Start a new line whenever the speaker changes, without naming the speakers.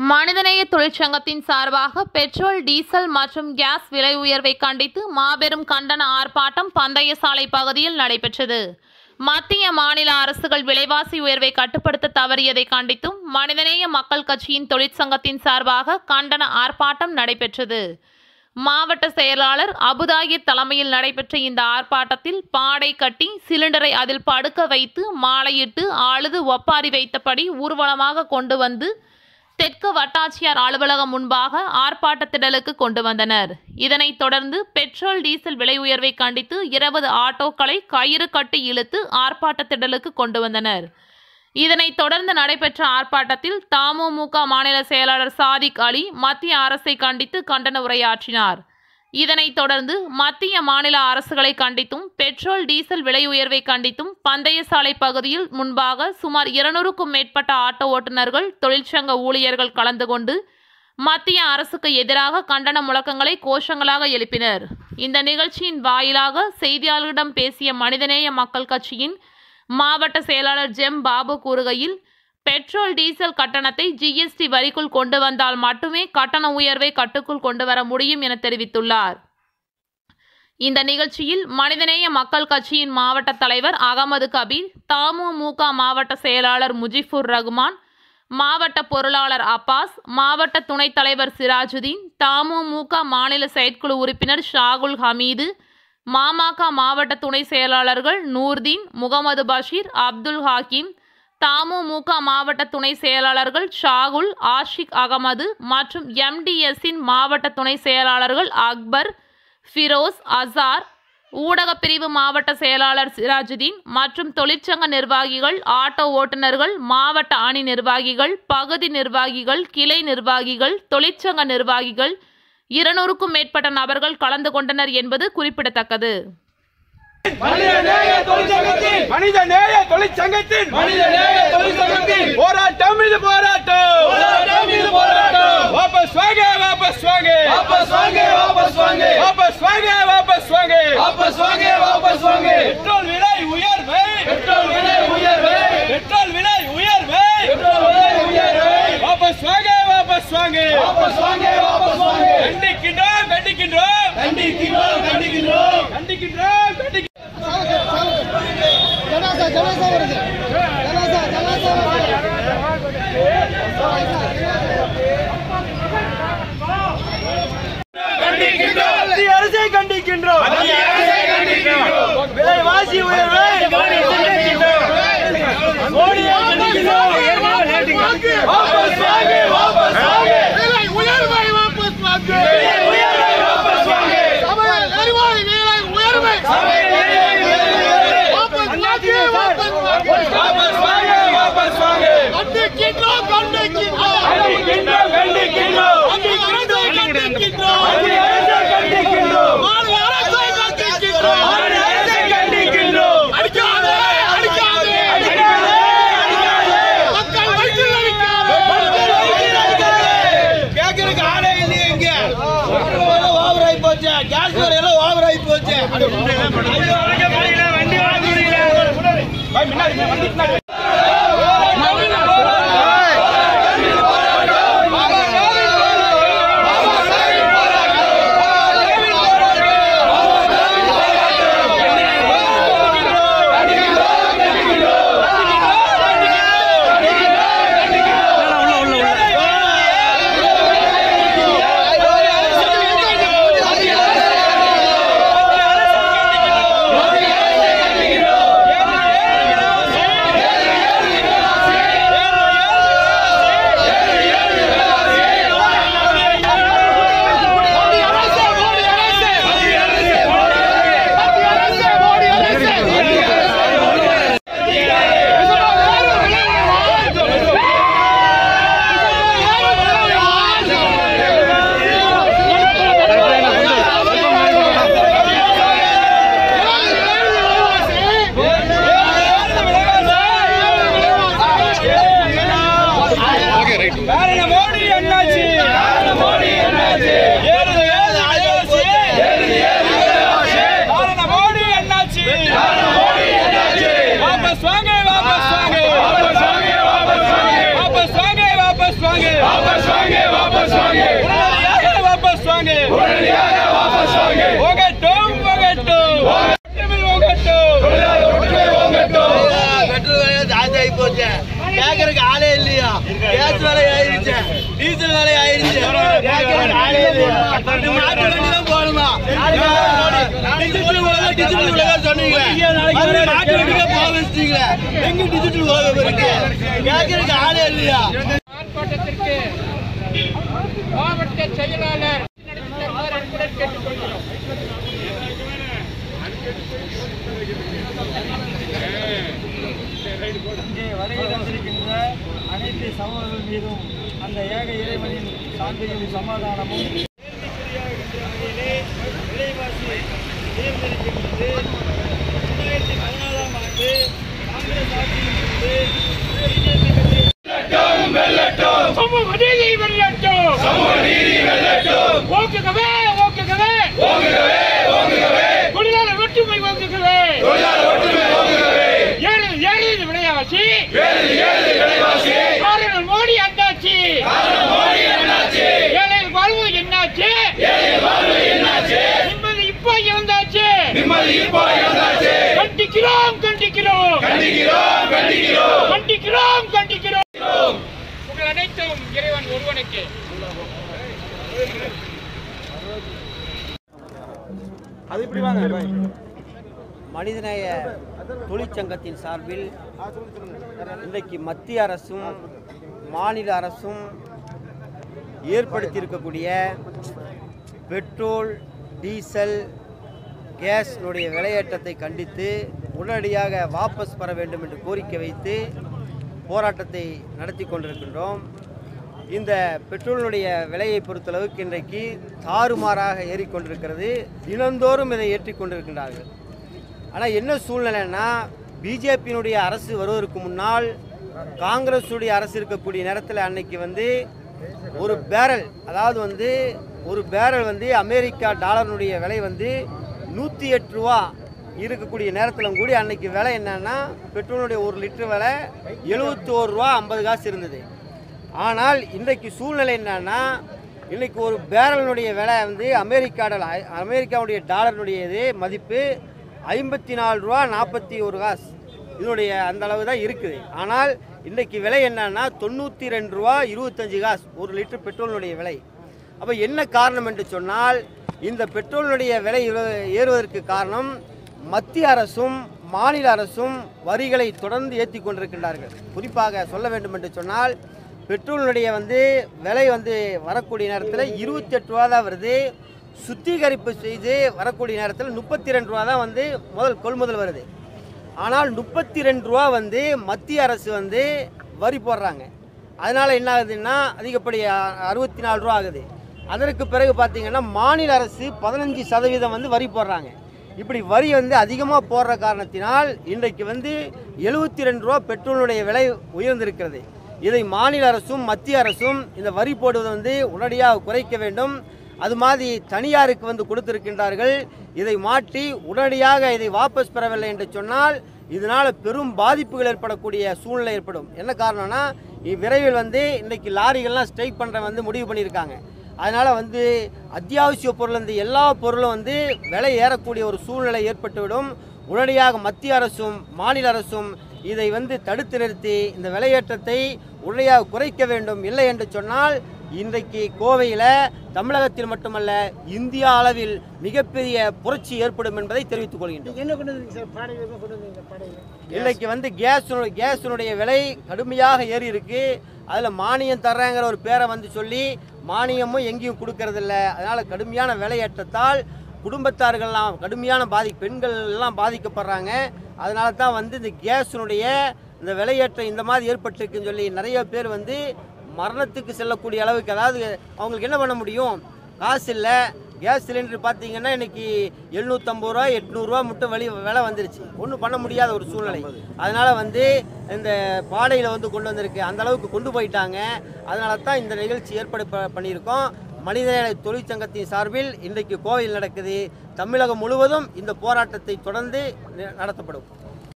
மனிதநேய தொழிற்சங்கத்தின் சார்பாக பெட்ரோல் டீசல் மற்றும் கேஸ் விலை உயர்வை கண்டித்து மாபெரும் கண்டன ஆர்ப்பாட்டம் பந்தயசாலை பகுதியில் நடைபெற்றது மத்திய மாநில அரசுகள் விலைவாசி உயர்வை கட்டுப்படுத்த தவறியதை கண்டித்தும் மனிதநேய மக்கள் கட்சியின் தொழிற்சங்கத்தின் சார்பாக கண்டன ஆர்ப்பாட்டம் நடைபெற்றது மாவட்ட செயலாளர் அபுதாகிர் தலைமையில் நடைபெற்ற இந்த ஆர்ப்பாட்டத்தில் பாடை கட்டி சிலிண்டரை அதில் படுக்க வைத்து மாலையிட்டு அழுது ஒப்பாரி வைத்தபடி ஊர்வலமாக கொண்டு வந்து தெற்கு வட்டாட்சியர் அலுவலகம் முன்பாக ஆர்ப்பாட்ட திடலுக்கு கொண்டு வந்தனர் இதனைத் தொடர்ந்து பெட்ரோல் டீசல் விலை உயர்வை கண்டித்து இருபது ஆட்டோக்களை கயிறு கட்டி இழுத்து ஆர்ப்பாட்ட திடலுக்கு கொண்டு வந்தனர் இதனைத் தொடர்ந்து நடைபெற்ற ஆர்ப்பாட்டத்தில் தமுமுக மாநில செயலாளர் சாதிக் அலி மத்திய அரசை கண்டித்து கண்டன உரையாற்றினார் இதனைத் தொடர்ந்து மத்திய மாநில அரசுகளை கண்டித்தும் பெட்ரோல் டீசல் விலை உயர்வை கண்டித்தும் பந்தயசாலை பகுதியில் முன்பாக சுமார் இருநூறுக்கும் மேற்பட்ட ஆட்டோ ஓட்டுநர்கள் தொழிற்சங்க ஊழியர்கள் கலந்து கொண்டு மத்திய அரசுக்கு எதிராக கண்டன முழக்கங்களை கோஷங்களாக எழுப்பினர் இந்த நிகழ்ச்சியின் வாயிலாக செய்தியாளர்களிடம் பேசிய மனிதநேய மக்கள் கட்சியின் மாவட்ட செயலாளர் ஜெம் பாபு கூறுகையில் பெட்ரோல் டீசல் கட்டணத்தை ஜிஎஸ்டி வரிக்குள் கொண்டு வந்தால் மட்டுமே கட்டண உயர்வை கட்டுக்குள் கொண்டு வர முடியும் என தெரிவித்துள்ளார் இந்த நிகழ்ச்சியில் மனிதநேய மக்கள் கட்சியின் மாவட்ட தலைவர் அகமது கபீர் தமுமுக மாவட்ட செயலாளர் முஜிபுர் ரகுமான் மாவட்ட பொருளாளர் அப்பாஸ் மாவட்ட துணைத் தலைவர் சிராஜுதீன் தமுமுக மாநில செயற்குழு உறுப்பினர் ஷாகுல் ஹமீது மாமக மாவட்ட துணை செயலாளர்கள் நூர்தீன் முகமது பஷீர் அப்துல் ஹாக்கிம் தமுமுக மாவட்ட துணை செயலாளர்கள் ஷாகுல் ஆஷிக் அகமது மற்றும் எம்டிஎஸ்ஸின் மாவட்ட துணை செயலாளர்கள் அக்பர் ஃபிரோஸ் அசார் ஊடகப் பிரிவு மாவட்ட செயலாளர் சிராஜுதீன் மற்றும் தொழிற்சங்க நிர்வாகிகள் ஆட்டோ ஓட்டுநர்கள் மாவட்ட அணி நிர்வாகிகள் பகுதி நிர்வாகிகள் கிளை நிர்வாகிகள் தொழிற்சங்க நிர்வாகிகள் இருநூறுக்கும் மேற்பட்ட நபர்கள் கலந்து கொண்டனர் என்பது குறிப்பிடத்தக்கது
மனிதநேய தொழிற்சங்கத்தின்
மனிதநேய தொழிற்சங்கத்தின்
மனிதநேய தொழிற்சங்கத்தின்
போராட்டம் இது போராட்டம்
போராட்டம் இது போராட்டம்
வாபஸ் வாங்க வாபஸ் வாங்க
வாபஸ் வாங்க வாபஸ் வாங்க
வாபஸ் வாங்க வாபஸ் வாங்க
வாபஸ் வாங்க வாபஸ் வாங்க
பெட்ரோல் விலை உயர்வை
பெட்ரோல் விலை உயர்வை
பெட்ரோல் விலை உயர்வை
பெட்ரோல் விலை உயர்வை
வாபஸ் வாங்க வாபஸ் வாங்க
வாபஸ் வாங்க வாபஸ் வாங்க
கண்டிக்கின்றோம் கண்டிக்கின்றோம்
கண்டிக்கின்றோம் கண்டிக்கின்றோம்
கண்டிக்கின்றோம் கண்டிக்கின்றோம்
ஜனாசா ஜனாசா வருது ஜனாசா ஜனாசா வருது
கண்டிக்கின்றோம்
மத்திய அரசை கண்டிக்கின்றோம்
மத்திய அரசை கண்டிக்கின்றோம்
விலைவாசி உயர்வை கண்டிக்கின்றோம் மோடியை கண்டிக்கின்றோம் வாபஸ் வாங்க வாபஸ் வாங்க
விலை உயர்வை வாபஸ் வாங்கு
விலை உயர்வை வாபஸ் வாங்க
சமையல் எரிவாயு விலை உயர்வை
சமையல் எரிவாயு விலை உயர்வை
வாபஸ் வாங்கு வாபஸ் வாங்கு
வாபஸ் வாங்க வாபஸ் வாங்க
கண்டிக்கின்றோம் கண்டிக்கின்றோம்
கண்டிக்கின்றோம் கண்டிக்கின்றோம்
மத்திய அரசை கண்டிக்கின்றோம்
மத்திய அரசை கண்டிக்கின்றோம்
மாநில அரசை கண்டிக்கின்றோம்
மாநில அரசை கண்டிக்கின்றோம்
அடிக்காதே அடிக்காதே
அடிக்காதே அடிக்காதே
மக்கள் வயிற்றில் அடிக்காதே
மக்கள் வயிற்றில் அடிக்காதே
கேட்கறதுக்கு ஆளே இல்லையே இங்க ஓவர் ஆகி போச்சு கேஸ் எல்லாம் ஓவர் ஆகி போச்சு
மோடி அரசே மோடி அரசே மத்திய அரசே மோடி அரசே
வேற மோடி என்னாச்சு
மோடி என்னாச்சு
ஏறுது ஏறுது அயோத்தி
ஏறுது ஏறுது விலைவாசி.
காரண மோடி என்னாச்சு
மோடி என்னாச்சு
வாபஸ் வாங்க வாபஸ் வாங்க
வாபஸ் வாங்க வாபஸ் வாங்க
வாபஸ் வாங்க வாபஸ் வாங்க
வாபஸ் வாங்க
ஆளே இல்லையா? ரெண்டு மாட்டு வண்டி தான் போகணுமா? டிஜிட்டல் உலகம், டிஜிட்டல் உலகம் சொன்னீங்களே. மறுபடியும் மாட்டு வண்டிக்கே போக வச்சிட்டீங்களே. எங்க டிஜிட்டல் உலகம் இருக்கு? கேட்கறதுக்கு ஆளே இல்லையா
ஆர்ப்பாட்டத்திற்கு மாவட்ட செயலாளர் நடத்தி தருமாறு அன்புடன் கேட்டுக்கொள்கிறோம்
இங்கே வருகை தந்திருக்கின்ற அனைத்து சமூகங்கள் மீதும் அந்த ஏக இறைவனின் சாந்தியும் சமாதானமும் விலைவாசி உயர்ந்திருக்கின்றது ரெண்டாயிரத்தி பதினாலாம் ஆண்டு காங்கிரஸ் ஆட்சியின் போது பிஜேபி கட்சி
சமூக நீதி வெல்லட்டும் ஓக்குகவே ஓக்குகவே தொழிலாளர் ஒற்றுமை ஓக்குகவே ஏழு ஏழு விலைவாசி காரணம் மோடி அண்ணாச்சி ஏழைகள் வாழ்வு என்னாச்சு நிம்மதி இப்போ இறந்தாச்சு கண்டிக்கிறோம் கண்டிக்கிறோம் கண்டிக்கிறோம் கண்டிக்கிறோம் உங்கள் அனைத்தும் இறைவன் ஒருவனுக்கு
மனிதநேய தொழிற்சங்கத்தின் சார்பில் இன்றைக்கு மத்திய அரசும் மாநில அரசும் ஏற்படுத்தியிருக்கக்கூடிய பெட்ரோல் டீசல் கேஸ்னுடைய விலையேற்றத்தை கண்டித்து உடனடியாக வாபஸ் பெற வேண்டும் என்று கோரிக்கை வைத்து போராட்டத்தை நடத்தி கொண்டிருக்கின்றோம் இந்த பெட்ரோலினுடைய விலையை பொறுத்தளவுக்கு இன்றைக்கு தாறுமாறாக ஏறிக்கொண்டிருக்கிறது தினந்தோறும் இதை ஏற்றிக் கொண்டிருக்கின்றார்கள் ஆனால் என்ன சூழ்நிலைன்னா பிஜேபியினுடைய அரசு வருவதற்கு முன்னால் காங்கிரஸுடைய அரசு இருக்கக்கூடிய நேரத்தில் அன்னைக்கு வந்து ஒரு பேரல் அதாவது வந்து ஒரு பேரல் வந்து அமெரிக்கா டாலருடைய விலை வந்து நூற்றி எட்டு ரூபா இருக்கக்கூடிய நேரத்தில் கூடி அன்னைக்கு விலை என்னன்னா பெட்ரோலுடைய ஒரு லிட்டர் விலை எழுபத்தி ஒரு ரூபா ஐம்பது காசு இருந்தது ஆனால் இன்றைக்கு சூழ்நிலை என்னன்னா இன்னைக்கு ஒரு பேரலினுடைய விலை வந்து அமெரிக்கா டாலர் அமெரிக்காவுடைய டாலருடைய இது மதிப்பு ஐம்பத்தி நாலு ரூபா நாற்பத்தி ஒரு காசு இதனுடைய அந்த அளவு தான் இருக்குது ஆனால் இன்றைக்கு விலை என்னன்னா தொண்ணூற்றி ரெண்டு ரூபா இருபத்தஞ்சு காசு ஒரு லிட்டர் பெட்ரோலினுடைய விலை அப்போ என்ன காரணம் என்று சொன்னால் இந்த பெட்ரோலினுடைய விலை ஏறு- ஏறுவதற்கு காரணம் மத்திய அரசும் மாநில அரசும் வரிகளை தொடர்ந்து ஏற்றி கொண்டிருக்கின்றார்கள் குறிப்பாக சொல்ல வேண்டும் என்று சொன்னால் பெட்ரோலினுடைய வந்து விலை வந்து வரக்கூடிய நேரத்தில் இருபத்தெட்டு ரூபா தான் வருது சுத்திகரிப்பு செய்து வரக்கூடிய நேரத்தில் முப்பத்தி ரெண்டு ரூபா தான் வந்து முதல் கொள்முதல் வருது ஆனால் முப்பத்தி ரெண்டு ரூபா வந்து மத்திய அரசு வந்து வரி போடுறாங்க அதனால் என்ன ஆகுதுன்னா அதிகப்படி அ- அறுபத்தி நாலு ரூபா ஆகுது அதற்கு பிறகு பார்த்தீங்கன்னா மாநில அரசு பதினஞ்சு சதவீதம் வந்து வரி போடுறாங்க இப்படி வரி வந்து அதிகமாக போடுற காரணத்தினால் இன்றைக்கு வந்து எழுபத்தி ரெண்டு ரூபா பெட்ரோலுடைய விலை உயர்ந்திருக்கிறது இதை மாநில அரசும் மத்திய அரசும் இந்த வரி போடுவதை வந்து உடனடியாக குறைக்க வேண்டும் அது மாதிரி தனியாருக்கு வந்து கொடுத்திருக்கின்றார்கள் இதை மாற்றி உடனடியாக இதை வாபஸ் பெறவில்லை என்று சொன்னால் இதனால் பெரும் பாதிப்புகள் ஏற்படக்கூடிய சூழ்நிலை ஏற்படும் என்ன காரணம்னா இ- விரைவில் வந்து இன்னைக்கு லாரிகள்லாம் ஸ்ட்ரைக் பண்ணுற வந்து முடிவு பண்ணியிருக்காங்க அதனால் வந்து அத்தியாவசிய பொருள் இந்த எல்லா பொருளும் வந்து விலை ஏறக்கூடிய ஒரு சூழ்நிலை ஏற்பட்டுவிடும் உடனடியாக மத்திய அரசும் மாநில அரசும் இதை வந்து தடுத்து நிறுத்தி இந்த விலையேற்றத்தை உடனடியாக குறைக்க வேண்டும் இல்லை என்று சொன்னால் இன்றைக்கு கோவையில் தமிழகத்தில் மட்டுமல்ல இந்தியா அளவில் மிகப்பெரிய புரட்சி ஏற்படும் என்பதை தெரிவித்துக் கொள்கின்றோம்
என்ன கொண்டு வந்தீங்க சார் பாடகை என்ன கொண்டு வந்தீங்க பாடகை
இன்னைக்கு வந்து கேஸ் கேஸினுடைய விலை கடுமையாக ஏறி இருக்கு அதில் மானியம் தர்றாங்கிற ஒரு பேரை வந்து சொல்லி மானியமும் எங்கேயும் கொடுக்கறதில்ல அதனால் கடுமையான விலையேற்றத்தால் குடும்பத்தார்கள்லாம் கடுமையான பாதி பெண்கள் எல்லாம் பாதிக்கப்படுறாங்க அதனால தான் வந்து இந்த கேஸினுடைய இந்த விலையேற்றம் இந்த மாதிரி ஏற்பட்டிருக்குன்னு சொல்லி நிறைய பேர் வந்து மரணத்துக்கு செல்லக்கூடிய அளவுக்கு அதாவது அவங்களுக்கு என்ன பண்ண முடியும் காசு இல்லை கேஸ் சிலிண்டர் பார்த்தீங்கன்னா இன்னைக்கு எழுநூற்றம்பது ரூபா எட்நூறுரூவா மட்டும் வெளி விலை வந்துருச்சு ஒன்றும் பண்ண முடியாத ஒரு சூழ்நிலை அதனால வந்து இந்த பாடையில் வந்து கொண்டு வந்திருக்கு அந்த அளவுக்கு கொண்டு போயிட்டாங்க அதனால தான் இந்த நிகழ்ச்சி ஏற்பாடு ப- பண்ணியிருக்கோம் மனிதநேய தொழிற்சங்கத்தின் சார்பில் இன்றைக்கு கோவையில் நடக்குது தமிழகம் முழுவதும் இந்த போராட்டத்தை தொடர்ந்து நி- நடத்தப்படும்